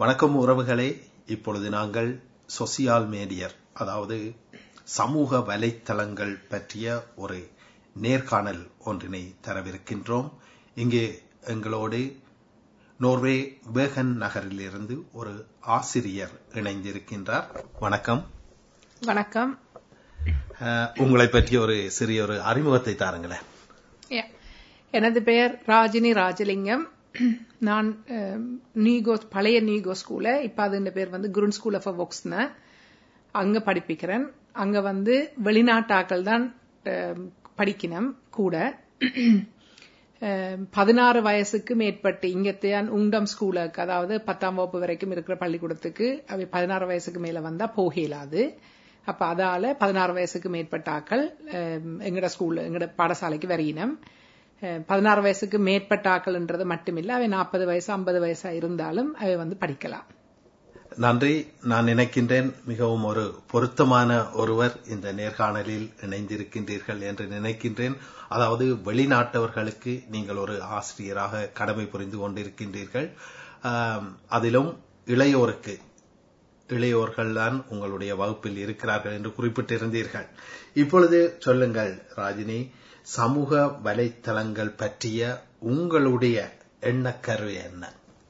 வணக்கம் உறவுகளே இப்பொழுது நாங்கள் சொசியால் மீடியர் அதாவது சமூக வலைத்தளங்கள் பற்றிய ஒரு நேர்காணல் ஒன்றினை தரவிருக்கின்றோம் இங்கே எங்களோடு நோர்வே பேகன் நகரிலிருந்து ஒரு ஆசிரியர் இணைந்திருக்கின்றார் வணக்கம் வணக்கம் அஹ், உங்களை பற்றி ஒரு சிறிய ஒரு அறிமுகத்தை தாருங்களேன் Yeah. எனது பெயர் ராஜினி ராஜலிங்கம் நான் அஹ், நீகோ பழைய நீகோ ஸ்கூல இப்ப அது பேர் வந்து குருன் ஸ்கூல் ஆஃப் ஒக்ஸ்ன அங்க படிப்பிக்கிறேன் அங்க வந்து வெளிநாட்டாக்கள் தான் அஹ், படிக்கணும் கூட அஹ், பதினாறு வயசுக்கு மேற்பட்டு இங்கத்தையான் உங்டம் ஸ்கூலுக்கு அதாவது பத்தாம் வகுப்பு வரைக்கும் இருக்கிற பள்ளிக்கூடத்துக்கு அவை பதினாறு வயசுக்கு மேல வந்தா போக இயலாது அப்ப அதால பதினாறு வயசுக்கு மேற்பட்ட ஆக்கள் அஹ், எங்கட ஸ்கூல்ல எங்கட பாடசாலைக்கு வரையினம் அஹ், பதினாறு வயசுக்கு மேற்பட்ட ஆக்கள்ன்றது மட்டுமில்ல அவை நாற்பது வயசு ஐம்பது வயசா இருந்தாலும் அவை வந்து படிக்கலாம் நன்றி நான் நினைக்கின்றேன் மிகவும் ஒரு பொருத்தமான ஒருவர் இந்த நேர்காணலில் இணைந்திருக்கின்றீர்கள் என்று நினைக்கின்றேன் அதாவது வெளிநாட்டவர்களுக்கு நீங்கள் ஒரு ஆசிரியராக கடமை புரிந்து கொண்டிருக்கின்றீர்கள் ஆம், அதிலும் இளையோருக்கு இளையோர்கள் தான் உங்களுடைய வகுப்பில் இருக்கிறார்கள் என்று குறிப்பிட்டிருந்தீர்கள் இப்பொழுது சொல்லுங்கள் ராஜினி சமூக வலைத்தளங்கள் பற்றிய உங்களுடைய எண்ணக்கரு என்ன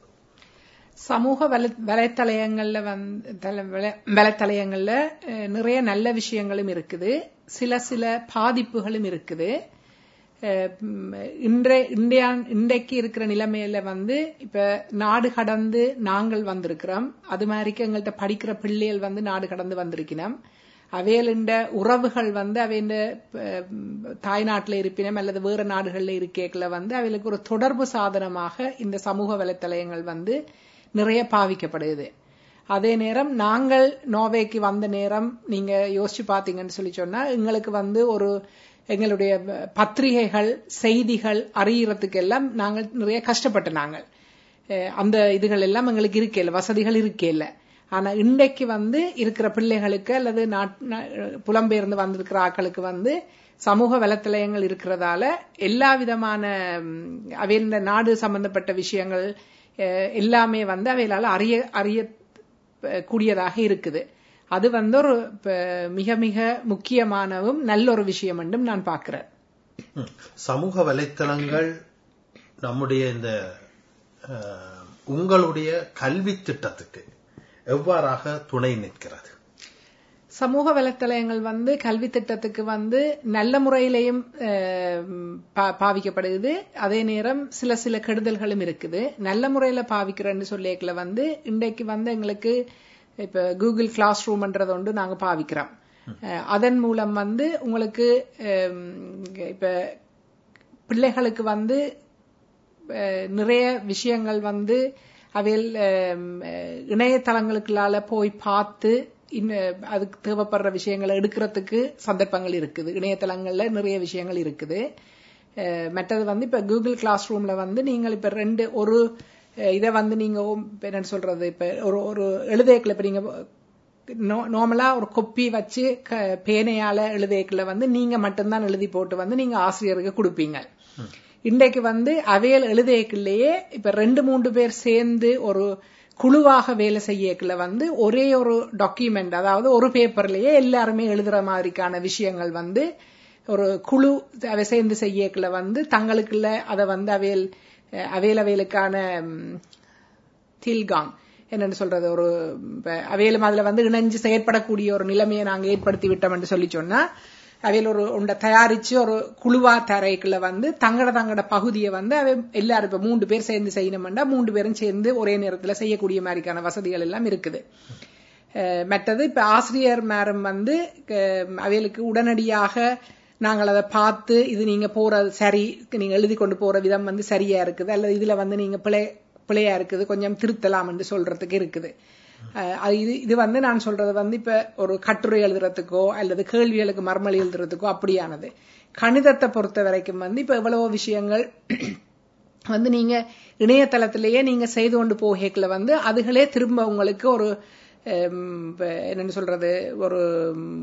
சமூக வலை- வலைத்தளங்கள்ல வந்து தல- வலை- வலைத்தளங்கள்ல அஹ், நிறைய நல்ல விஷயங்களும் இருக்குது சில சில பாதிப்புகளும் இருக்குது அஹ், ம், இன்றைய இந்தியா- இன்றைக்கு இருக்கிற நிலைமையில வந்து இப்ப நாடு கடந்து நாங்கள் வந்திருக்கிறோம் அது மாதிரிக்கு எங்கள்கிட்ட படிக்கிற பிள்ளைகள் வந்து நாடு கடந்து வந்திருக்கிறோம் அவையலிண்ட உறவுகள் வந்து அவையின் தாய்நாட்டில் இருப்பினம் அல்லது வேறு நாடுகளில் இருக்கேக்களை வந்து அவைகளுக்கு ஒரு தொடர்பு சாதனமாக இந்த சமூக வலைத்தளங்கள் வந்து நிறைய பாவிக்கப்படுது அதே நேரம் நாங்கள் நோவேக்கு வந்த நேரம் நீங்க யோசிச்சு பாத்தீங்கன்னு சொல்லி சொன்னா எங்களுக்கு வந்து ஒரு எங்களுடைய பத்திரிகைகள் செய்திகள் அறியறதுக்கு எல்லாம் நாங்கள் நிறைய கஷ்டப்பட்டு நாங்கள் அஹ் அந்த இதுகள் எல்லாம் எங்களுக்கு இருக்கேல வசதிகள் இருக்கேல ஆனா இன்றைக்கு வந்து இருக்கிற பிள்ளைகளுக்கு அல்லது நாட்- நா- புலம்பெயர்ந்து வந்திருக்கிற ஆட்களுக்கு வந்து சமூக வலைத்தளங்கள் இருக்கிறதால எல்லா விதமான ம், அவையின் நாடு சம்பந்தப்பட்ட விஷயங்கள் அஹ், எல்லாமே வந்து அவைகளால அறிய அறிய அஹ், கூடியதாக இருக்குது அது வந்து ஒரு ப- மிக மிக முக்கியமானவும் நல்ல ஒரு விஷயம் என்றும் நான் பார்க்கிறேன் ம். சமூக வலைத்தளங்கள் நம்முடைய இந்த அஹ், உங்களுடைய கல்வி திட்டத்துக்கு எவ்வாறாக துணை நிற்கிறது சமூக வலைத்தளங்கள் வந்து கல்வி திட்டத்துக்கு வந்து நல்ல முறையிலையும் அஹ், பா- பாவிக்கப்படுது அதே நேரம் சில சில கெடுதல்களும் இருக்குது நல்ல முறையில பாவிக்கிறேன்னு சொல்லியக்கல வந்து இன்றைக்கு வந்து எங்களுக்கு இப்ப கூகுள் கிளாஸ் ரூம்ன்றது ஒன்று நாங்க பாவிக்கிறோம் அஹ், அதன் மூலம் வந்து உங்களுக்கு அஹ், இப்ப பிள்ளைகளுக்கு வந்து அஹ், நிறைய விஷயங்கள் வந்து அவையில் அஹ், அஹ், இணையதளங்களுக்குள்ளால போய் பார்த்து இன்ன- அதுக்கு தேவைப்படுற விஷயங்களை எடுக்கிறதுக்கு சந்தர்ப்பங்கள் இருக்குது இணையதளங்கள்ல நிறைய விஷயங்கள் இருக்குது அஹ், மற்றது வந்து இப்ப கூகுள் கிளாஸ் ரூம்ல வந்து நீங்கள் இப்ப ரெண்டு ஒரு அஹ், இதை வந்து நீங்க ஓ- இப்ப என்ன சொல்றது இப்ப ஒரு ஒரு எழுதைக்குள்ள இப்ப நீங்க நார்மலா ஒரு கொப்பி வச்சு க- பேனையால எழுதைக்குள்ள வந்து நீங்க மட்டும்தான் எழுதி போட்டு வந்து நீங்க ஆசிரியருக்கு கொடுப்பீங்க இன்றைக்கு வந்து அவையல் எழுதைக்குள்ளேயே இப்ப ரெண்டு மூன்று பேர் சேர்ந்து ஒரு குழுவாக வேலை செய்யக்குள்ள வந்து ஒரே ஒரு டாக்குமெண்ட் அதாவது ஒரு பேப்பர்லயே எல்லாருமே எழுதுற மாதிரிக்கான விஷயங்கள் வந்து ஒரு குழு அவை சேர்ந்து செய்யக்குள்ள வந்து தங்களுக்குள்ள அதை வந்து அவையல் அவையல் அவையலுக்கான ம், தில்காங் என்னன்னு சொல்றது ஒரு இப்ப அவையிலும் அதுல வந்து இணைஞ்சு செயற்படக்கூடிய ஒரு நிலைமையை நாங்க ஏற்படுத்தி விட்டோம் என்று சொல்லி சொன்னா அவையில் ஒரு உண்ட தயாரிச்சு ஒரு குழுவா தரைக்குள்ள வந்து தங்கட தங்கட பகுதியை வந்து அவை எல்லாரும் இப்ப மூன்று பேர் சேர்ந்து செய்யணும்னா மூன்று பேரும் சேர்ந்து ஒரே நேரத்துல செய்யக்கூடிய மாதிரிக்கான வசதிகள் எல்லாம் இருக்குது அஹ் மற்றது இப்ப ஆசிரியர் மேரம் வந்து அஹ் அவைகளுக்கு உடனடியாக நாங்கள் அதை பார்த்து இது நீங்க போறது சரி நீங்க எழுதி கொண்டு போற விதம் வந்து சரியா இருக்குது அல்லது இதுல வந்து நீங்க பிழை பிழையா இருக்குது கொஞ்சம் திருத்தலாம் என்று சொல்றதுக்கு இருக்குது அஹ் அது இது இது வந்து நான் சொல்றது வந்து இப்ப ஒரு கட்டுரை எழுதுறதுக்கோ அல்லது கேள்விகளுக்கு மர்மலி எழுதுறதுக்கோ அப்படியானது கணிதத்தை பொறுத்த வரைக்கும் வந்து இப்ப எவ்வளவோ விஷயங்கள் வந்து நீங்க இணையதளத்திலேயே நீங்க செய்து கொண்டு போகல வந்து அதுகளே திரும்ப உங்களுக்கு ஒரு ஹம், இப்ப என்னன்னு சொல்றது ஒரு ஹம்,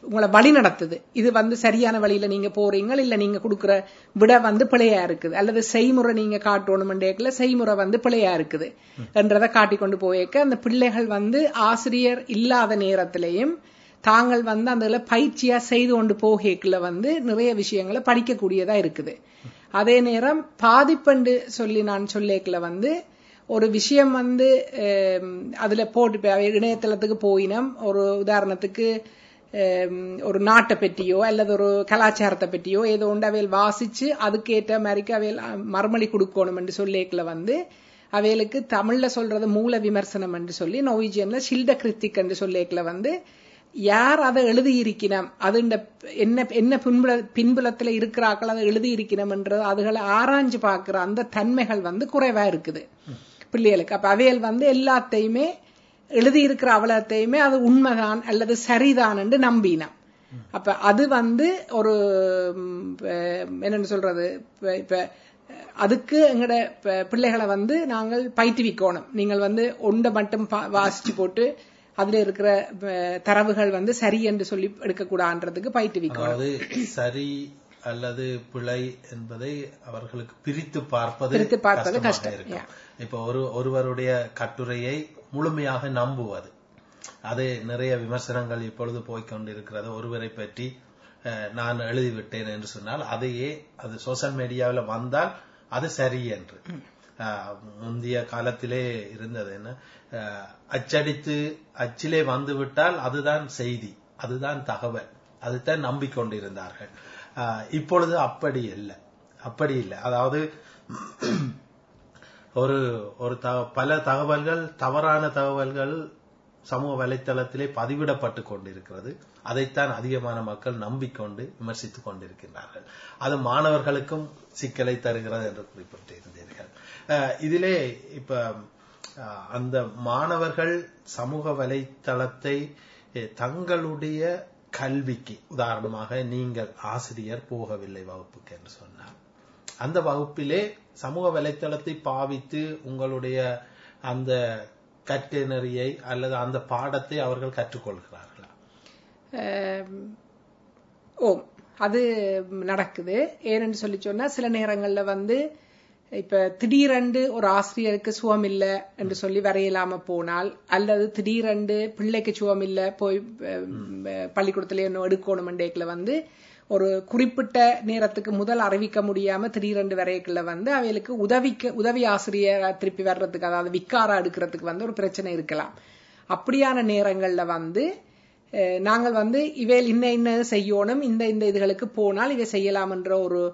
உங்களை வழி நடத்துது இது வந்து சரியான வழியில நீங்க போறீங்க இல்ல நீங்க கொடுக்குற விட வந்து பிழையா இருக்குது அல்லது செய்முறை நீங்க காட்டணும்ன்றேக்கல செய்முறை வந்து பிழையா இருக்குது என்றதை காட்டிக் கொண்டு போயிருக்க அந்த பிள்ளைகள் வந்து ஆசிரியர் இல்லாத நேரத்திலையும் தாங்கள் வந்து அந்த பயிற்சியா செய்து கொண்டு போகல வந்து நிறைய விஷயங்களை படிக்கக்கூடியதா இருக்குது அதே நேரம் பாதிப்பண்டு சொல்லி நான் சொல்லேக்கல வந்து ஒரு விஷயம் வந்து அதுல போட்டு இணையதளத்துக்கு போயினம் ஒரு உதாரணத்துக்கு ஒரு நாட்டை பற்றியோ அல்லது ஒரு கலாச்சாரத்தை பற்றியோ ஏதோ ஒன்று அவையில் வாசிச்சு அதுக்கேற்ற மாதிரிக்கு அவையில் மறுமொழி கொடுக்கணும் என்று சொல்லிக்கல வந்து அவைகளுக்கு தமிழ்ல சொல்றது மூல விமர்சனம் என்று சொல்லி நோவிஜியன்ல ஷில்ட கிருத்திக் என்று சொல்லிக்கல வந்து யார் அதை எழுதியிருக்கணும் அது இந்த என்ன என்ன பின்புல பின்புலத்துல இருக்கிறாக்கள் அதை எழுதியிருக்கணும்ன்றது அதுகளை ஆராய்ஞ்சு பார்க்கிற அந்த தன்மைகள் வந்து குறைவா இருக்குது பிள்ளைகளுக்கு அப்ப அவையல் வந்து எல்லாத்தையுமே எழுதியிருக்கிற அவலத்தையுமே அது உண்மைதான் அல்லது சரிதான் என்று நம்பினான் அப்ப அது வந்து ஒரு என்னன்னு சொல்றது இப்ப அதுக்கு எங்கட பிள்ளைகளை வந்து நாங்கள் பயிற்றுவிக்கணும் நீங்கள் வந்து ஒன்றை மட்டும் வாசிச்சு போட்டு அதுல இருக்கிற தரவுகள் வந்து சரி என்று சொல்லி எடுக்கக்கூடாதுன்றதுக்கு பயிற்றுவிக்கணும் அதாவது சரி அல்லது பிழை என்பதை அவர்களுக்கு பிரித்து பார்ப்பது பிரித்து பார்ப்பது கஷ்டம் இருக்கும் இப்ப ஒரு ஒருவருடைய கட்டுரையை முழுமையாக நம்புவது அது நிறைய விமர்சனங்கள் இப்பொழுது போய்கொண்டிருக்கிறது ஒருவரை பற்றி நான் எழுதிவிட்டேன் என்று சொன்னால் அதையே அது சோசியல் மீடியாவில் வந்தால் அது சரி என்று முந்தைய காலத்திலே இருந்தது என்ன அச்சடித்து அச்சிலே வந்து விட்டால் அதுதான் செய்தி அதுதான் தகவல் அதுதான் நம்பிக்கொண்டிருந்தார்கள் இப்பொழுது அப்படி இல்லை அப்படி இல்லை அதாவது ஒரு ஒரு பல தகவல்கள் தவறான தகவல்கள் சமூக வலைத்தளத்திலே பதிவிடப்பட்டு கொண்டிருக்கிறது அதைத்தான் அதிகமான மக்கள் நம்பிக்கொண்டு விமர்சித்துக் கொண்டிருக்கின்றார்கள் அது மாணவர்களுக்கும் சிக்கலை தருகிறது என்று குறிப்பிட்டிருந்தீர்கள் இதிலே இப்ப அந்த மாணவர்கள் சமூக வலைத்தளத்தை தங்களுடைய கல்விக்கு உதாரணமாக நீங்கள் ஆசிரியர் போகவில்லை வகுப்புக்கு என்று சொன்னார் அந்த வகுப்பிலே சமூக வலைத்தளத்தை பாவித்து உங்களுடைய அந்த கற்கை நெறியை அல்லது அந்த பாடத்தை அவர்கள் கற்றுக்கொள்கிறார்களா ஓ அது நடக்குது ஏன்னு சொல்லி சொன்னா சில நேரங்கள்ல வந்து இப்ப திடீரென்று ஒரு ஆசிரியருக்கு சுகம் இல்ல என்று சொல்லி வரையலாம போனால் அல்லது திடீரென்று பிள்ளைக்கு சுகம் இல்ல போய் பள்ளிக்கூடத்துல என்ன எடுக்கணும் வந்து ஒரு குறிப்பிட்ட நேரத்துக்கு முதல் அறிவிக்க முடியாம திடீரென்று வரையக்குள்ள வந்து அவைகளுக்கு உதவிக்கு உதவி ஆசிரியர் திருப்பி வர்றதுக்கு அதாவது விக்காரா எடுக்கிறதுக்கு வந்து ஒரு பிரச்சனை இருக்கலாம் அப்படியான நேரங்கள்ல வந்து நாங்கள் வந்து இவையில் இன்ன இன்ன செய்யணும் இந்த இந்த இதுகளுக்கு போனால் இவை செய்யலாம்ன்ற ஒரு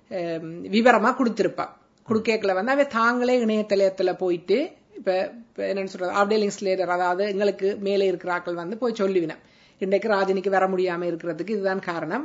விவரமா கொடுத்திருப்பான் குடுக்கேக்கில் வந்து அவை தாங்களே இணையதளத்துல போயிட்டு இப்ப என்னன்னு சொல்றது ஆப்டேலிங்ஸ் லேடர் அதாவது எங்களுக்கு மேலே இருக்கிற ஆக்கள் வந்து போய் சொல்லுவினேன் இன்றைக்கு ராஜினிக்கு வர முடியாம இருக்கிறதுக்கு இதுதான் காரணம்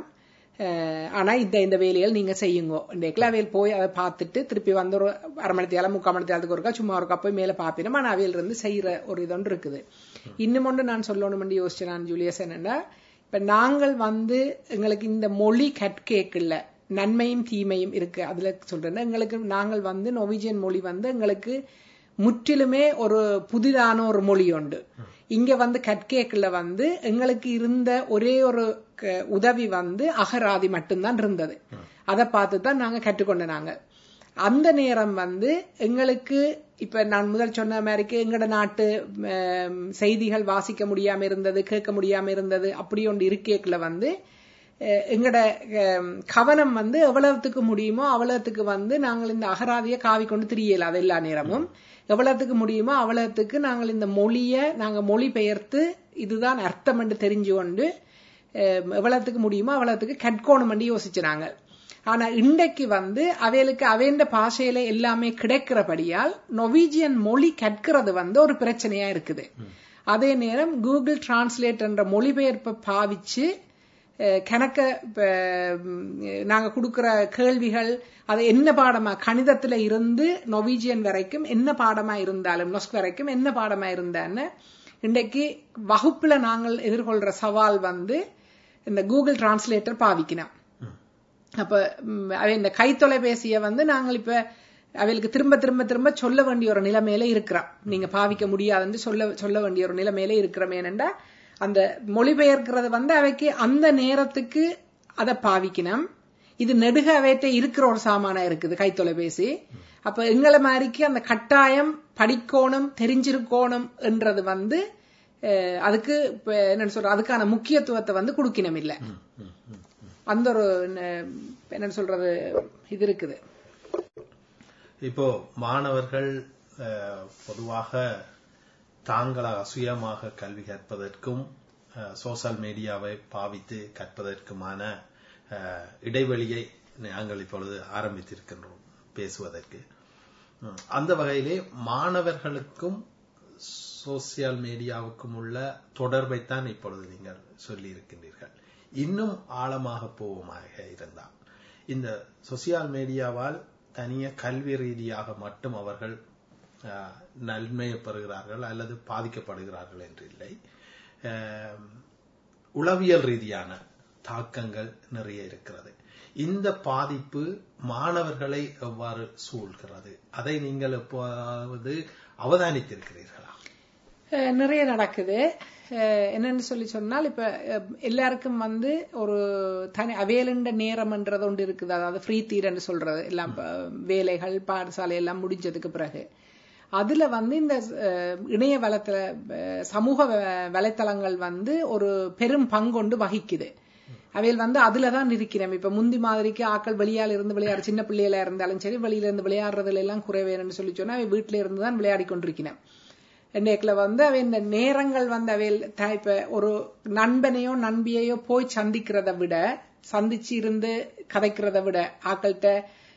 ஆனா இந்த இந்த வேலைகள் நீங்க செய்யுங்க இன்றைக்குல அவையில் போய் அதை பார்த்துட்டு திருப்பி வந்து ஒரு அரை மணி தேலம் முக்கால் மணி தேலத்துக்கு ஒருக்கா சும்மா ஒருக்கா போய் மேல பாப்பினோம் ஆனா அவையில் இருந்து செய்யற ஒரு இதொன்று இருக்குது இன்னும் ஒன்று நான் சொல்லணும்னு யோசிச்சேன் நான் ஜூலியஸ் என்னன்னா இப்ப நாங்கள் வந்து எங்களுக்கு இந்த மொழி கற்கேக்கில்ல நன்மையும் தீமையும் இருக்கு அதுல சொல்றேன் எங்களுக்கு நாங்கள் வந்து நொவிஜியன் மொழி வந்து எங்களுக்கு முற்றிலுமே ஒரு புதிதான ஒரு மொழி உண்டு இங்க வந்து கற்கேக்குல வந்து எங்களுக்கு இருந்த ஒரே ஒரு உதவி வந்து அகராதி மட்டும்தான் இருந்தது அதை பார்த்து தான் நாங்க கற்றுக்கொண்ட நாங்க அந்த நேரம் வந்து எங்களுக்கு இப்ப நான் முதல் சொன்ன மாதிரிக்கு எங்கட நாட்டு செய்திகள் வாசிக்க முடியாம இருந்தது கேட்க முடியாம இருந்தது அப்படி ஒன்று இருக்கேக்குல வந்து எங்கட கவனம் வந்து எவ்வளவுத்துக்கு முடியுமோ அவ்வளவுத்துக்கு வந்து நாங்கள் இந்த அகராதியை காவி கொண்டு திரியல அது எல்லா நேரமும் எவ்வளவுத்துக்கு முடியுமோ அவ்வளவுத்துக்கு நாங்கள் இந்த மொழிய நாங்க மொழி பெயர்த்து இதுதான் அர்த்தம் என்று தெரிஞ்சு கொண்டு எவ்வளவுத்துக்கு முடியுமோ அவ்வளவுத்துக்கு கட்கோணம் என்று யோசிச்சுனாங்க ஆனா இன்றைக்கு வந்து அவைகளுக்கு அவைந்த பாஷையில எல்லாமே கிடைக்கிறபடியால் நொவீஜியன் மொழி கற்கிறது வந்து ஒரு பிரச்சனையா இருக்குது அதே நேரம் கூகுள் டிரான்ஸ்லேட் என்ற மொழிபெயர்ப்பை பாவிச்சு கணக்க நாங்க கொடுக்கிற கேள்விகள் அது என்ன பாடமா கணிதத்துல இருந்து நொவீஜியன் வரைக்கும் என்ன பாடமா இருந்தாலும் நொஸ்க் வரைக்கும் என்ன பாடமா இருந்தான்னு இன்றைக்கு வகுப்புல நாங்கள் எதிர்கொள்ற சவால் வந்து இந்த கூகுள் டிரான்ஸ்லேட்டர் பாவிக்கணும் அப்ப அவ இந்த கைத்தொலைபேசிய வந்து நாங்கள் இப்ப அவளுக்கு திரும்ப திரும்ப திரும்ப சொல்ல வேண்டிய ஒரு நிலைமையில இருக்கிறோம் நீங்க பாவிக்க முடியாதுன்னு சொல்ல சொல்ல வேண்டிய ஒரு நிலைமையில இருக்கிறோம் ஏனென்றா அந்த மொழிபெயர்க்கிறது வந்து அவைக்கு அந்த நேரத்துக்கு அதை பாவிக்கணும் இது நெடுக அவைட்ட இருக்கிற ஒரு சாமானா இருக்குது கைத்தொலைபேசி அப்ப எங்களை மாதிரிக்கு அந்த கட்டாயம் படிக்கோணும் தெரிஞ்சிருக்கோணும் என்றது வந்து அஹ், அதுக்கு இப்ப என்னன்னு சொல்ற அதுக்கான முக்கியத்துவத்தை வந்து கொடுக்கணும் இல்ல அந்த ஒரு ந- என்னன்னு சொல்றது இது இருக்குது இப்போ மாணவர்கள் அஹ், பொதுவாக தாங்களாக சுயமாக கல்வி கற்பதற்கும் சோஷியல் மீடியாவை பாவித்து கற்பதற்குமான அஹ், இடைவெளியை நாங்கள் இப்பொழுது ஆரம்பித்திருக்கின்றோம் பேசுவதற்கு உம், அந்த வகையிலே மாணவர்களுக்கும் சோசியல் மீடியாவுக்கும் உள்ள தொடர்பைத்தான் இப்பொழுது நீங்கள் சொல்லி இருக்கின்றீர்கள் இன்னும் ஆழமாக போவோமாக இருந்தால் இந்த சோசியல் மீடியாவால் தனிய கல்வி ரீதியாக மட்டும் அவர்கள் அஹ், நன்மையை பெறுகிறார்கள் அல்லது பாதிக்கப்படுகிறார்கள் என்று இல்லை அஹ், உளவியல் ரீதியான தாக்கங்கள் நிறைய இருக்கிறது இந்த பாதிப்பு மாணவர்களை எவ்வாறு சூழ்கிறது அதை நீங்கள் எப்போதாவது அவதானித்திருக்கிறீர்களா அஹ் நிறைய நடக்குது அஹ் என்னன்னு சொல்லி சொன்னால் இப்ப அஹ் எல்லாருக்கும் வந்து ஒரு தனி அவேலுண்ட நேரம்ன்றது ஒன்று இருக்குது அதாவது ஃப்ரீ தீரன்னு சொல்றது எல்லாம் ப- வேலைகள் பாடசாலை எல்லாம் முடிஞ்சதுக்கு பிறகு அதுல வந்து இந்த அஹ், இணைய வளத்துல அஹ், சமூக வ- வலைத்தளங்கள் வந்து ஒரு பெரும் பங்கொண்டு வகிக்குது அவையில் வந்து அதுல தான் இருக்கிறோம் இப்ப முந்தி மாதிரிக்கு ஆக்கள் வெளியால இருந்து விளையாடு சின்ன பிள்ளைகளா இருந்தாலும் சரி வெளியில இருந்து விளையாடுறதுல எல்லாம் குறைவேன்னு சொல்லி சொன்னா அவை வீட்டுல இருந்து தான் விளையாடி கொண்டிருக்கிறேன் என்னைக்குல வந்து அவை இந்த நேரங்கள் வந்து அவையில் த- இப்ப ஒரு நண்பனையோ நண்பியையோ போய் சந்திக்கிறத விட சந்திச்சு இருந்து கதைக்கிறத விட ஆக்கள்கிட்ட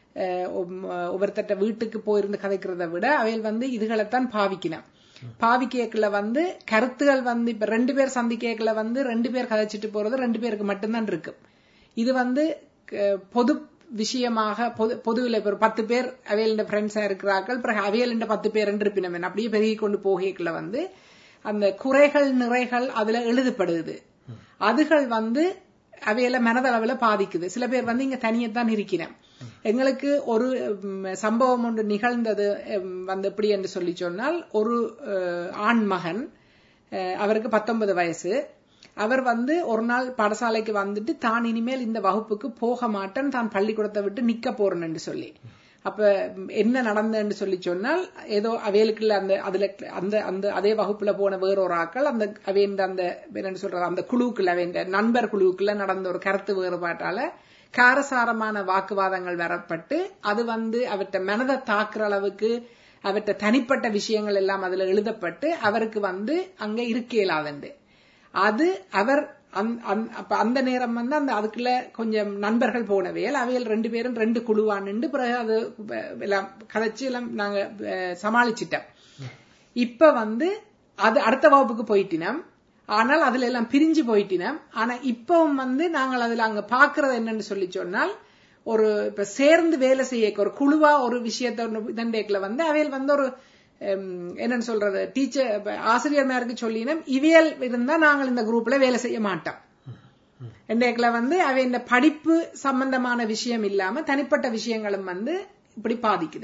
ஒவ்வொருத்தட்ட வீட்டுக்கு போயிருந்து கதைக்கிறத விட அவையில் வந்து இதுகளைத்தான் பாவிக்கணும் பாவிக்கேக்குல வந்து கருத்துகள் வந்து இப்ப ரெண்டு பேர் சந்திக்கேக்குல வந்து ரெண்டு பேர் கதைச்சிட்டு போறது ரெண்டு பேருக்கு மட்டும்தான் இருக்கு இது வந்து க- பொது விஷயமாக பொது பொதுவில் இப்ப ஒரு பத்து பேர் அவையல் ஃப்ரெண்ட்ஸா இருக்கிறார்கள் பிறகு அவையல் பத்து பேர் இருப்பினம் அப்படியே பெருகி கொண்டு போகைக்குள்ள வந்து அந்த குறைகள் நிறைகள் அதுல எழுதப்படுது அதுகள் வந்து அவையில மனதளவுல பாதிக்குது சில பேர் வந்து இங்க தனியத்தான் இருக்கிறேன் எங்களுக்கு ஒரு ம், சம்பவம் ஒன்று நிகழ்ந்தது ம், வந்து எப்படி என்று சொல்லி சொன்னால் ஒரு அஹ், ஆண் மகன் அஹ், அவருக்கு பத்தொன்பது வயசு அவர் வந்து ஒரு நாள் பாடசாலைக்கு வந்துட்டு தான் இனிமேல் இந்த வகுப்புக்கு போக மாட்டேன் தான் பள்ளிக்கூடத்தை விட்டு நிக்க போறேன் என்று சொல்லி அப்ப ம், என்ன நடந்ததுன்னு சொல்லி சொன்னால் ஏதோ அவைகளுக்குள்ள அந்த அதுல அந்த அந்த அதே வகுப்புல போன வேறொரு ஆக்கள் அந்த அவையின் அந்த என்னன்னு சொல்றது அந்த குழுவுக்குள்ள அவையின் நண்பர் குழுவுக்குள்ள நடந்த ஒரு கருத்து வேறுபாட்டால காரசாரமான வாக்குவாதங்கள் வரப்பட்டு அது வந்து அவற்றை மனதை தாக்குற அளவுக்கு அவற்றை தனிப்பட்ட விஷயங்கள் எல்லாம் அதுல எழுதப்பட்டு அவருக்கு வந்து அங்க இருக்க இயலாதுண்டு அது அவர் அந்த- அந்த- அப்ப அந்த நேரம் வந்து அந்த அதுக்குள்ள கொஞ்சம் நண்பர்கள் போனவையல் அவைகள் ரெண்டு பேரும் ரெண்டு குழுவானுண்டு பிறகு அது வ- எல்லாம் கதைச்சு எல்லாம் நாங்க அஹ், சமாளிச்சிட்டோம் இப்ப வந்து அது அடுத்த வகுப்புக்கு போயிட்டினோம் ஆனால் அதுல எல்லாம் பிரிஞ்சு போயிட்டினோம் ஆனா இப்பவும் வந்து நாங்கள் அதுல அங்க பாக்குறது என்னன்னு சொல்லி சொன்னால் ஒரு இப்ப சேர்ந்து வேலை செய்ய ஒரு குழுவா ஒரு விஷயத்த இதண்டேக்குல வந்து அவையில் வந்து ஒரு ஹம், என்னன்னு சொல்றது டீச்சர் ஆசிரியர்மாருக்கு சொல்லினோம் இவியல் இருந்தா நாங்கள் இந்த குரூப்ல வேலை செய்ய மாட்டோம் இன்றைக்குல வந்து அவை இந்த படிப்பு சம்பந்தமான விஷயம் இல்லாம தனிப்பட்ட விஷயங்களும் வந்து இப்படி பாதிக்குது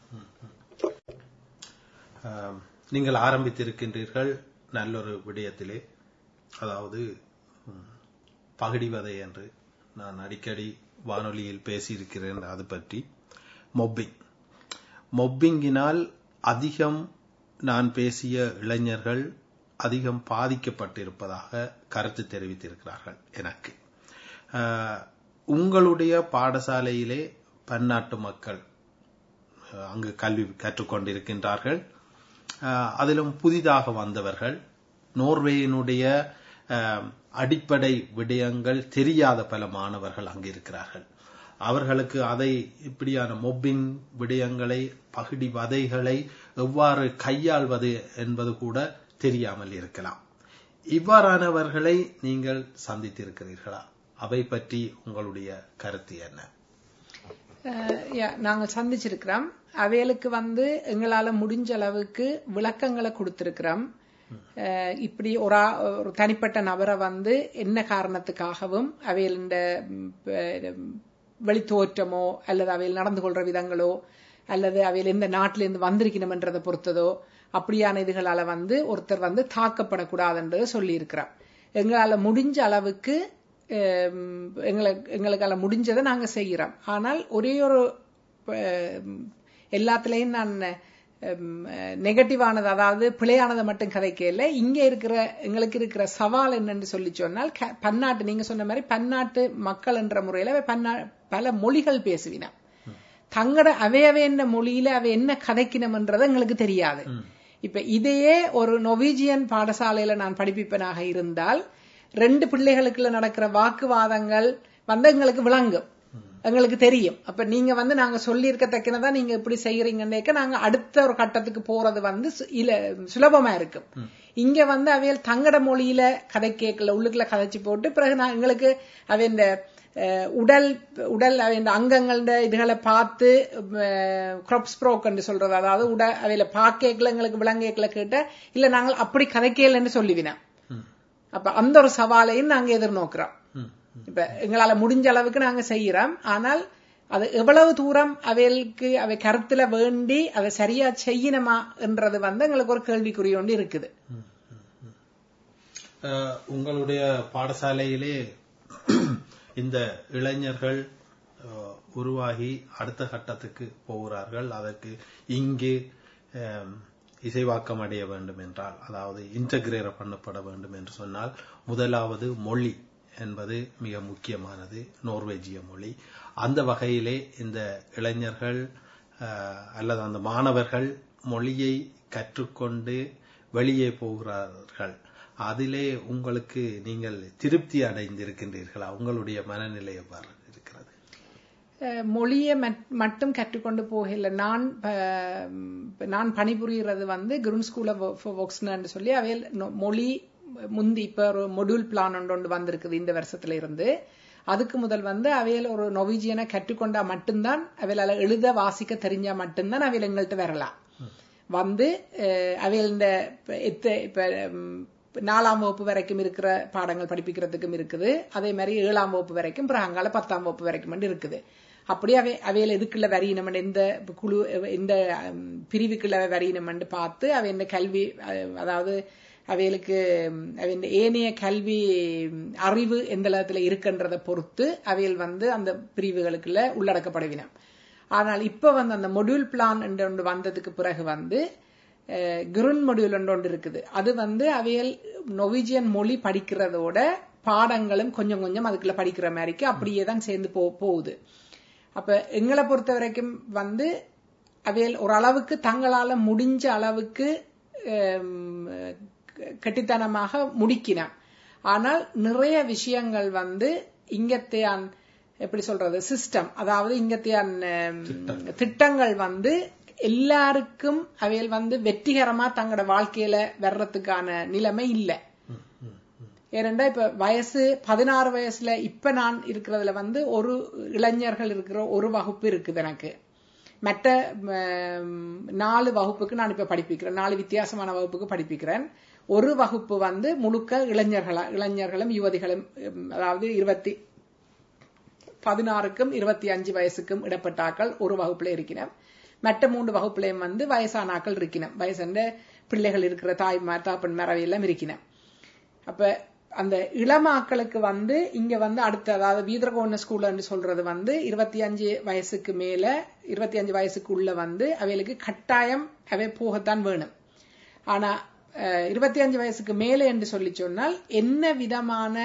ஆம், நீங்கள் ஆரம்பித்திருக்கின்றீர்கள் நல்லொரு விடயத்திலே அதாவது ம், பகடிவதை என்று நான் அடிக்கடி வானொலியில் பேசியிருக்கிறேன் அது பற்றி மொப்பிங் மொப்பிங்கினால் அதிகம் நான் பேசிய இளைஞர்கள் அதிகம் பாதிக்கப்பட்டிருப்பதாக கருத்து தெரிவித்திருக்கிறார்கள் எனக்கு ஆஹ், உங்களுடைய பாடசாலையிலே பன்னாட்டு மக்கள் அஹ், அங்கு கல்வி கற்றுக்கொண்டிருக்கின்றார்கள் அஹ், அதிலும் புதிதாக வந்தவர்கள் நோர்வேயினுடைய அஹ், அடிப்படை விடயங்கள் தெரியாத பல மாணவர்கள் அங்கு இருக்கிறார்கள் அவர்களுக்கு அதை இப்படியான மொப்பிங் விடயங்களை பகுடி வதைகளை எவ்வாறு கையாள்வது என்பது கூட தெரியாமல் இருக்கலாம் இவ்வாறானவர்களை நீங்கள் சந்தித்திருக்கிறீர்களா அவை பற்றி உங்களுடைய கருத்து என்ன அஹ், yeah, நாங்க சந்திச்சிருக்கிறோம் அவைகளுக்கு வந்து எங்களால முடிஞ்ச அளவுக்கு விளக்கங்களை கொடுத்திருக்கிறோம் அஹ், இப்படி ஒரு ஆ- ஒரு தனிப்பட்ட நபரை வந்து என்ன காரணத்துக்காகவும் அவையில் இந்த ம், ப- வெளித்தோற்றமோ அல்லது அவையில் நடந்து கொள்ற விதங்களோ அல்லது அவையில் எந்த நாட்டிலிருந்து வந்திருக்கணும்ன்றதை பொறுத்ததோ அப்படியான இதுகளால வந்து ஒருத்தர் வந்து தாக்கப்படக்கூடாதுன்றதை சொல்லி இருக்கிறார் எங்களால முடிஞ்ச அளவுக்கு எங்களுக்கு எங்களுக்கால முடிஞ்சதை நாங்க செய்கிறோம் ஆனால் ஒரே ஒரு எல்லாத்துலயும் நான் நெகட்டிவானது அதாவது பிழையானதை மட்டும் கதைக்கல இங்க இருக்கிற எங்களுக்கு இருக்கிற சவால் என்னன்னு சொல்லி சொன்னால் பன்னாட்டு நீங்க சொன்ன மாதிரி பன்னாட்டு மக்கள் என்ற முறையில பன்னா பல மொழிகள் பேசுவினா தங்கட அவையவேண்ட மொழியில அவை என்ன கதைக்கணும்ன்றது எங்களுக்கு தெரியாது இப்ப இதையே ஒரு நொவீஜியன் பாடசாலையில நான் படிப்பிப்பனாக இருந்தால் ரெண்டு பிள்ளைகளுக்குள்ள நடக்கிற வாக்குவாதங்கள் வந்து எங்களுக்கு விளங்கும் எங்களுக்கு தெரியும் அப்ப நீங்க வந்து நாங்க சொல்லியிருக்க தக்கினதான் நீங்க இப்படி செய்யறீங்கன்னேக்க நாங்க அடுத்த ஒரு கட்டத்துக்கு போறது வந்து இல்ல சுலபமா இருக்கும் இங்க வந்து அவையல் தங்கட மொழியில கதை கேட்கல உள்ளுக்குள்ள கதைச்சு போட்டு பிறகு நான் எங்களுக்கு அவை இந்த உடல் உடல் இந்த அங்கங்கள இதுகளை பார்த்து கிராப்ஸ் ப்ரோக்கன்னு சொல்றது அதாவது உட அவையில பாக்கேக்கல எங்களுக்கு விலங்கேக்கல கேட்ட இல்ல நாங்கள் அப்படி கதைக்கலன்னு சொல்லிவினா அப்ப அந்த ஒரு சவாலையும் நாங்க எதிர்நோக்கிறோம் இப்ப எங்களால முடிஞ்ச அளவுக்கு நாங்க செய்யறோம் ஆனால் அது எவ்வளவு தூரம் அவைகளுக்கு அவை கருத்துல வேண்டி அதை சரியா செய்யணுமா என்றது வந்து எங்களுக்கு ஒரு கேள்விக்குறி ஒன்று இருக்குது உங்களுடைய பாடசாலையிலே இந்த இளைஞர்கள் உருவாகி அடுத்த கட்டத்துக்கு போகிறார்கள் அதற்கு இங்கு இசைவாக்கம் அடைய வேண்டும் என்றால் அதாவது இன்டகிரேட் பண்ணப்பட வேண்டும் என்று சொன்னால் முதலாவது மொழி என்பது மிக முக்கியமானது நோர்வேஜிய மொழி அந்த வகையிலே இந்த இளைஞர்கள் அல்லது அந்த மாணவர்கள் மொழியை கற்றுக்கொண்டு வெளியே போகிறார்கள் அதிலே உங்களுக்கு நீங்கள் திருப்தி அடைந்திருக்கின்றீர்களா உங்களுடைய மனநிலை எவ்வாறு இருக்கிறது மொழியை மட்டும் கற்றுக்கொண்டு போகல நான் நான் பணிபுரிகிறது வந்து குருன் ஸ்கூல் ஆஃப் ஒக்ஸ்னு சொல்லி அவையில் மொழி முந்தி இப்ப ஒரு மொடியூல் பிளான் ஒன்று வந்திருக்குது இந்த வருஷத்துல இருந்து அதுக்கு முதல் வந்து அவையில் ஒரு நொவிஜியனை கற்றுக்கொண்டா மட்டும்தான் அவையில எழுத வாசிக்க தெரிஞ்சா மட்டும்தான் அவையில் எங்கள்கிட்ட வரலாம் வந்து அவையில் இந்த இப்ப நாலாம் வகுப்பு வரைக்கும் இருக்கிற பாடங்கள் படிப்பிக்கிறதுக்கும் இருக்குது அதே மாதிரி ஏழாம் வகுப்பு வரைக்கும் பிறகு அங்கால பத்தாம் வகுப்பு வரைக்கும் இருக்குது அப்படி அவை அவையில் எதுக்குள்ள வரையினம் இந்த குழு இந்த பிரிவுக்குள்ள வரையினம் பார்த்து அவை இந்த கல்வி அதாவது அவைகளுக்கு அவையின் ஏனைய கல்வி அறிவு எந்த அளத்துல இருக்குன்றதை பொறுத்து அவையில் வந்து அந்த பிரிவுகளுக்குள்ள உள்ளடக்கப்படுவின ஆனால் இப்ப வந்து அந்த மொடியூல் பிளான் என்று ஒன்று வந்ததுக்கு பிறகு வந்து குருன் மொடியூல் ஒன்று ஒன்று இருக்குது அது வந்து அவையல் நொவிஜியன் மொழி படிக்கிறதோட பாடங்களும் கொஞ்சம் கொஞ்சம் அதுக்குள்ள படிக்கிற மாதிரிக்கு அப்படியே தான் சேர்ந்து போ போகுது அப்ப எங்களை பொறுத்த வரைக்கும் வந்து அவையல் ஓரளவுக்கு தங்களால முடிஞ்ச அளவுக்கு கெட்டித்தனமாக முடிக்கினான் ஆனால் நிறைய விஷயங்கள் வந்து இங்கத்தையான் எப்படி சொல்றது சிஸ்டம் அதாவது இங்கத்தையான் திட்டங்கள் வந்து எல்லாருக்கும் அவையில் வந்து வெற்றிகரமா தங்களோட வாழ்க்கையில வர்றதுக்கான நிலைமை இல்லை ஏனென்றா இப்ப வயசு பதினாறு வயசுல இப்ப நான் இருக்கிறதுல வந்து ஒரு இளைஞர்கள் இருக்கிற ஒரு வகுப்பு இருக்குது எனக்கு மற்ற நாலு வகுப்புக்கு நான் இப்ப படிப்பிக்கிறேன் நாலு வித்தியாசமான வகுப்புக்கு படிப்பிக்கிறேன் ஒரு வகுப்பு வந்து முழுக்க இளைஞர்களா இளைஞர்களும் யுவதிகளும் அதாவது இருபத்தி பதினாறுக்கும் இருபத்தி அஞ்சு வயசுக்கும் இடப்பட்டாக்கள் ஒரு வகுப்புல இருக்கிறேன் மற்ற மூன்று வகுப்புலையும் வந்து வயசானாக்கள் இருக்கணும் வயசான பிள்ளைகள் இருக்கிற தாய்மார் தாப்பன்மார் அவையெல்லாம் இருக்கணும் அப்ப அந்த இளமாக்களுக்கு வந்து இங்க வந்து அடுத்த அதாவது வீதரகோண ஸ்கூல்னு சொல்றது வந்து இருபத்தி அஞ்சு வயசுக்கு மேல இருபத்தி அஞ்சு வயசுக்குள்ள வந்து அவைகளுக்கு கட்டாயம் அவை போகத்தான் வேணும் ஆனா இருபத்தி அஞ்சு வயசுக்கு மேலே என்று சொல்லி சொன்னால் என்ன விதமான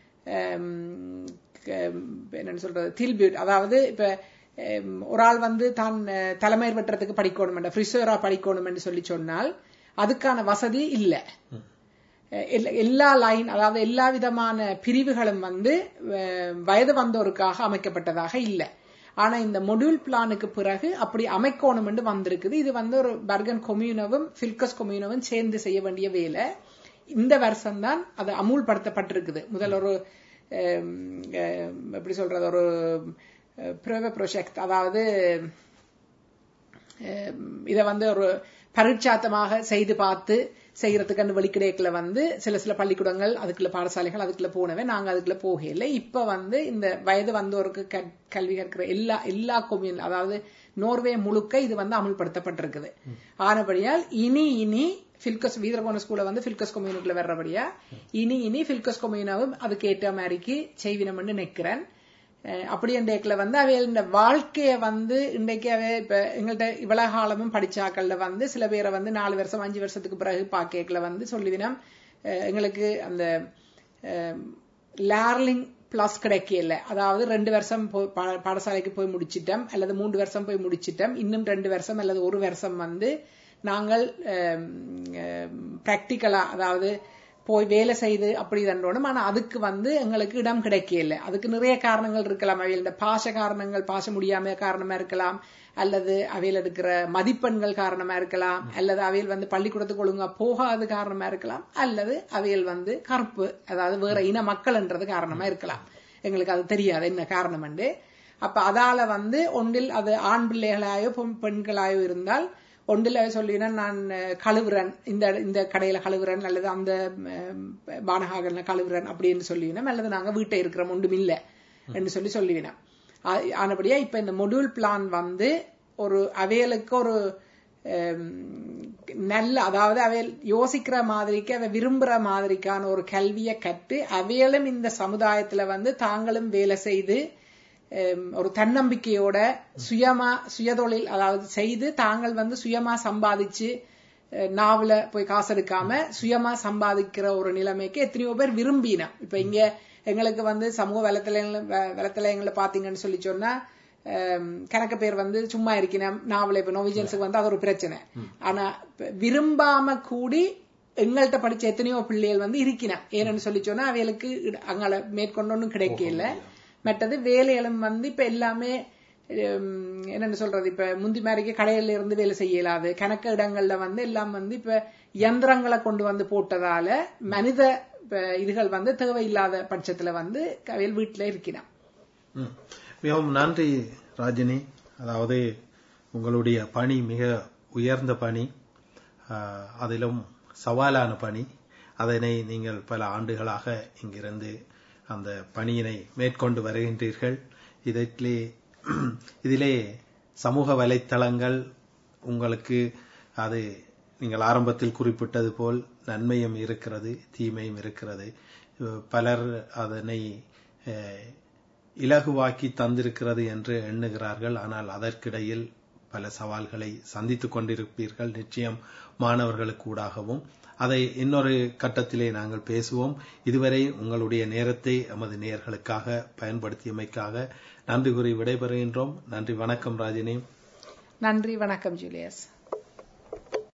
என்னன்னு சொல்றது தில்பியூட் அதாவது இப்ப ஒரு ஆள் வந்து தான் தலைமையர் வெட்டுறதுக்கு படிக்கணும் ஃப்ரிசரா படிக்கணும் என்று சொல்லி சொன்னால் அதுக்கான வசதி இல்லை எல்லா லைன் அதாவது எல்லா விதமான பிரிவுகளும் வந்து வயது வந்தோருக்காக அமைக்கப்பட்டதாக இல்லை ஆனா இந்த மொடியூல் பிளானுக்கு பிறகு அப்படி அமைக்கணும் என்று வந்திருக்குது இது வந்து ஒரு பர்கன் கொம்யூனவும் பில்கஸ் கொம்யூனவும் சேர்ந்து செய்ய வேண்டிய வேலை இந்த வருஷம்தான் அது அமுல்படுத்தப்பட்டிருக்குது முதல் ஒரு எப்படி சொல்றது ஒரு பிரவ ப்ரொஜெக்ட் அதாவது இதை வந்து ஒரு பரீட்சாத்தமாக செய்து பார்த்து செய்யறதுக்கு வெளிக்கிடைக்குல வந்து சில சில பள்ளிக்கூடங்கள் அதுக்குள்ள பாடசாலைகள் அதுக்குள்ள போனவே நாங்க அதுக்குள்ள போகல இப்ப வந்து இந்த வயது வந்தோருக்கு க- கல்வி கற்கிற எல்லா எல்லா கொம்யூன் அதாவது நோர்வே முழுக்க இது வந்து அமல்படுத்தப்பட்டிருக்குது ஆனபடியால் இனி இனி பில்கஸ் வீரகோண ஸ்கூல்ல வந்து பில்கஸ் கொம்யூனுக்குள்ள வர்றபடியா இனி இனி பில்கஸ் கொம்யூனாவும் அதுக்கு ஏற்ற மாதிரிக்கு செய்வினம்னு நிக்கிறேன் அஹ் அப்படி டேக்ல வந்து அவைய இந்த வாழ்க்கைய வந்து இன்றைக்கு அவை இப்ப எங்கள்கிட்ட இவ்வளவு காலமும் படிச்சாக்கள்ல வந்து சில பேரை வந்து நாலு வருஷம் அஞ்சு வருஷத்துக்கு பிறகு பாக்கேக்கல வந்து சொல்லிவினம் அஹ் எங்களுக்கு அந்த லேர்லிங் பிளஸ் கிடைக்கல அதாவது ரெண்டு வருஷம் போய் பா- பாடசாலைக்கு போய் முடிச்சிட்டோம் அல்லது மூன்று வருஷம் போய் முடிச்சிட்டோம் இன்னும் ரெண்டு வருஷம் அல்லது ஒரு வருஷம் வந்து நாங்கள் பிராக்டிக்கலா அதாவது போய் வேலை செய்து அப்படி தண்டோணும் ஆனா அதுக்கு வந்து எங்களுக்கு இடம் கிடைக்கல அதுக்கு நிறைய காரணங்கள் இருக்கலாம் அவையில் பாச காரணங்கள் பாச முடியாம காரணமா இருக்கலாம் அல்லது அவையில் இருக்கிற மதிப்பெண்கள் காரணமா இருக்கலாம் அல்லது அவையில் வந்து பள்ளிக்கூடத்துக்கு ஒழுங்கா போகாத காரணமா இருக்கலாம் அல்லது அவையில் வந்து கருப்பு அதாவது வேற இன மக்கள்ன்றது காரணமா இருக்கலாம் எங்களுக்கு அது தெரியாது என்ன காரணம் அப்ப அதால வந்து ஒன்றில் அது ஆண் பிள்ளைகளாயோ பெண் பெண்களாயோ இருந்தால் ஒன்றில் சொல்லினா நான் அஹ், கழுவுறேன் இந்த இந்த கடையில கழுவுறேன் அல்லது அந்த பானகாகல கழுவுறேன் அப்படின்னு சொல்லிவினோம் அல்லது நாங்க வீட்டை இருக்கிறோம் ஒன்றும் இல்லை என்று சொல்லி சொல்லிவினோம் ஆ- ஆனபடியா இப்ப இந்த மொடியூல் பிளான் வந்து ஒரு அவைகளுக்கு ஒரு ஹம், நல்ல அதாவது அவையல் யோசிக்கிற மாதிரிக்கு அவை விரும்புற மாதிரிக்கான ஒரு கல்வியை கற்று அவைகளும் இந்த சமுதாயத்துல வந்து தாங்களும் வேலை செய்து ஹம், ஒரு தன்னம்பிக்கையோட சுயமா சுயதொழில் அதாவது செய்து தாங்கள் வந்து சுயமா சம்பாதிச்சு அஹ், நாவல போய் காசு எடுக்காம சுயமா சம்பாதிக்கிற ஒரு நிலைமைக்கு எத்தனையோ பேர் விரும்பினா இப்ப இங்க எங்களுக்கு வந்து சமூக வலைத்தளங்கள் வ- வலைத்தளங்களை பாத்தீங்கன்னு சொல்லி சொன்னா ஹம், கணக்கு பேர் வந்து சும்மா இருக்கணும் நாவல இப்ப நோவிஜன்ஸுக்கு வந்து அது ஒரு பிரச்சனை ஆனா இப்ப விரும்பாம கூடி எங்கள்கிட்ட படிச்ச எத்தனையோ பிள்ளைகள் வந்து இருக்கிறேன் ஏன்னு சொல்லி சொன்னா அவைகளுக்கு இட- அங்கால மேற்கொண்டு ஒன்றும் கிடைக்கல மற்றது வேலைகளும் வந்து இப்ப எல்லாமே ஹம், என்னன்னு சொல்றது இப்ப முந்தி மாதிரிக்கு கடையில இருந்து வேலை செய்ய இயலாது கணக்கு இடங்கள்ல வந்து எல்லாம் வந்து இப்ப இயந்திரங்களை கொண்டு வந்து போட்டதால மனித இப்ப இதுகள் வந்து தேவையில்லாத பட்சத்துல வந்து அவையில் வீட்டுல இருக்கிறான் ம். மிகவும் நன்றி ராஜினி அதாவது உங்களுடைய பணி மிக உயர்ந்த பணி ஆஹ், அதிலும் சவாலான பணி அதனை நீங்கள் பல ஆண்டுகளாக இங்கிருந்து அந்த பணியினை மேற்கொண்டு வருகின்றீர்கள் இதிலே இதிலே சமூக வலைத்தளங்கள் உங்களுக்கு அது நீங்கள் ஆரம்பத்தில் குறிப்பிட்டது போல் நன்மையும் இருக்கிறது தீமையும் இருக்கிறது அஹ் பலர் அதனை அஹ், இலகுவாக்கி தந்திருக்கிறது என்று எண்ணுகிறார்கள் ஆனால் அதற்கிடையில் பல சவால்களை சந்தித்துக் கொண்டிருப்பீர்கள் நிச்சயம் மாணவர்களுக்கு ஊடாகவும் அதை இன்னொரு கட்டத்திலே நாங்கள் பேசுவோம் இதுவரை உங்களுடைய நேரத்தை எமது நேயர்களுக்காக பயன்படுத்தியமைக்காக நன்றி கூறி விடைபெறுகின்றோம் நன்றி வணக்கம் ராஜினி நன்றி வணக்கம் ஜூலியஸ்